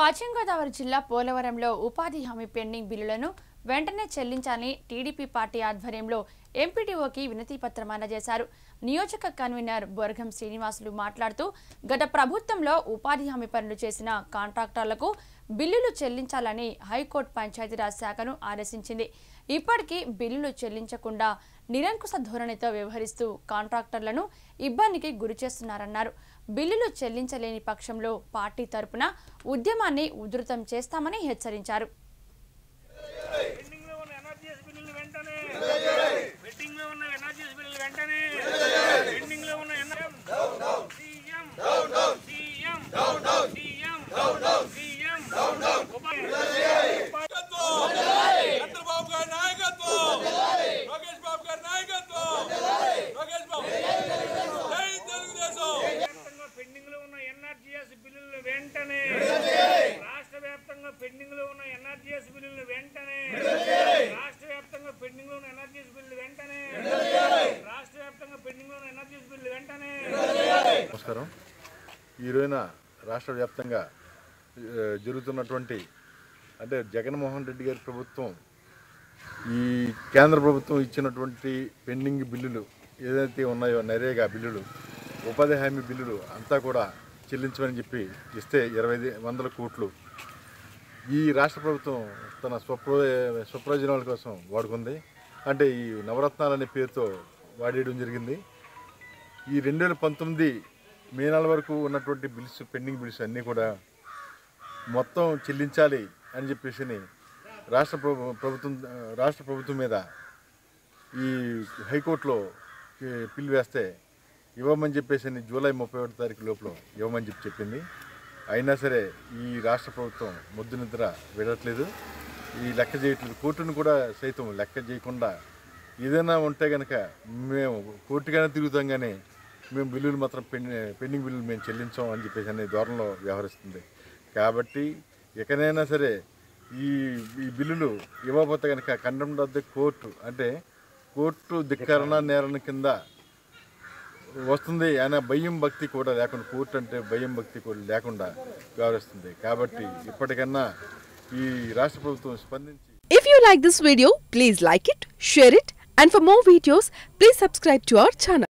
పశ్చిమ గోదావరి జిల్లా పోలవరంలో ఉపాధి హామీ పెండింగ్ బిల్లులను వెంటనే చెల్లించాలని టీడీపీ పార్టీ ఆధ్వర్యంలో ఎంపీడీఓకి వినతి పత్రం అందజేశారు నియోజక కన్వీనర్ బొరగం శ్రీనివాసులు మాట్లాడుతూ గత ప్రభుత్వంలో ఉపాధి హామీ పనులు చేసిన కాంట్రాక్టర్లకు బిల్లులు చెల్లించాలని హైకోర్టు పంచాయతీరాజ్ శాఖను ఆదేశించింది ఇప్పటికీ బిల్లులు చెల్లించకుండా నిరంకుశ ధోరణితో వ్యవహరిస్తూ కాంట్రాక్టర్లను ఇబ్బందికి గురిచేస్తున్నారన్నారు బిల్లులు చెల్లించలేని పక్షంలో పార్టీ తరపున ఉద్యమాన్ని ఉధృతం చేస్తామని హెచ్చరించారు పెండింగ్ లో ఉన్న ఎన్ఆర్జీఎస్ బిల్లులు వెంటనే పెండింగ్ లో ఉన్న ఎన్ఆర్జీఎస్ బిల్లులు వెంటనే పెండింగ్ లో ఉన్న NR CM CM CM CM Chandrababu గారి నాయకత్వం లోకేష్ బాబు గారి నాయకత్వం లోకేష్ బాబు జై తెలుగుదేశం వ్యాప్తంగా పెండింగ్ లో ఉన్న ఎన్ఆర్జీఎస్ బిల్లులు వెంటనే రాష్ట్ర వ్యాప్తంగా పెండింగ్ లో ఉన్న ఎన్ఆర్జీఎస్ బిల్లులు వెంటనే రాష్ట్ర వ్యాప్తంగా పెండింగ్ లో ఉన్న ఎన్ఆర్జీఎస్ బిల్లులు వెంటనే రాష్ట్ర వ్యాప్తంగా పెండింగ్ లో ఉన్న ఎన్ఆర్జీఎస్ బిల్లులు వెంటనే నమస్కారం ఈ రోజున రాష్ట్ర వ్యాప్తంగా ఆ, జరుగుతున్నటువంటి అంటే జగన్మోహన్ రెడ్డి గారి ప్రభుత్వం ఈ కేంద్ర ప్రభుత్వం ఇచ్చినటువంటి పెండింగ్ బిల్లులు ఏదైతే ఉన్నాయో నరేగా బిల్లులు ఉపాధి హామీ బిల్లులు అంతా కూడా చెల్లించమని చెప్పి ఇస్తే ఇరవై ఐదు వందల కోట్లు ఈ రాష్ట్ర ప్రభుత్వం తన స్వప్రో స్వప్రయోజనాల కోసం వాడుకుంది అంటే ఈ నవరత్నాలు అనే పేరుతో వాడేయడం జరిగింది ఈ రెండు వేల పంతొమ్మిది మే నెల వరకు ఉన్నటువంటి బిల్స్ పెండింగ్ బిల్స్ అన్నీ కూడా మొత్తం చెల్లించాలి అని చెప్పేసి రాష్ట్ర ప్రభు ప్రభుత్వం రాష్ట్ర ప్రభుత్వం మీద ఈ హైకోర్టులో ఈ పిల్లు వేస్తే ఇవ్వమని చెప్పేసి జూలై ముప్పై ఒకటి తారీఖు లోపల ఇవ్వమని చెప్పి చెప్పింది అయినా సరే ఈ రాష్ట్ర ప్రభుత్వం ముద్దు నిద్ర విడట్లేదు ఈ లెక్క చేయట్లేదు కోర్టును కూడా సైతం లెక్క చేయకుండా ఏదైనా ఉంటే కనుక మేము కోర్టుగానే తిరుగుతాం కానీ మేము బిల్లులు మాత్రం పెండి పెండింగ్ బిల్లులు మేము చెల్లించాం అని చెప్పేసి అనే ధోరణిలో వ్యవహరిస్తుంది కాబట్టి ఎక్కడైనా సరే ఈ ఈ బిల్లులు ఇవ్వకపోతే కనుక కండెమ్డ్ ఆఫ్ ది కోర్టు అంటే కోర్టు ధిక్కరణ నేరణ కింద వస్తుంది ఆయన భయం భక్తి కూడా లేకుండా కోర్టు అంటే భయం భక్తి కూడా లేకుండా వ్యవహరిస్తుంది కాబట్టి ఇప్పటికన్నా ఈ రాష్ట్ర ప్రభుత్వం స్పందించి If you like this video, please like it, share it, and for more videos, please subscribe to our channel.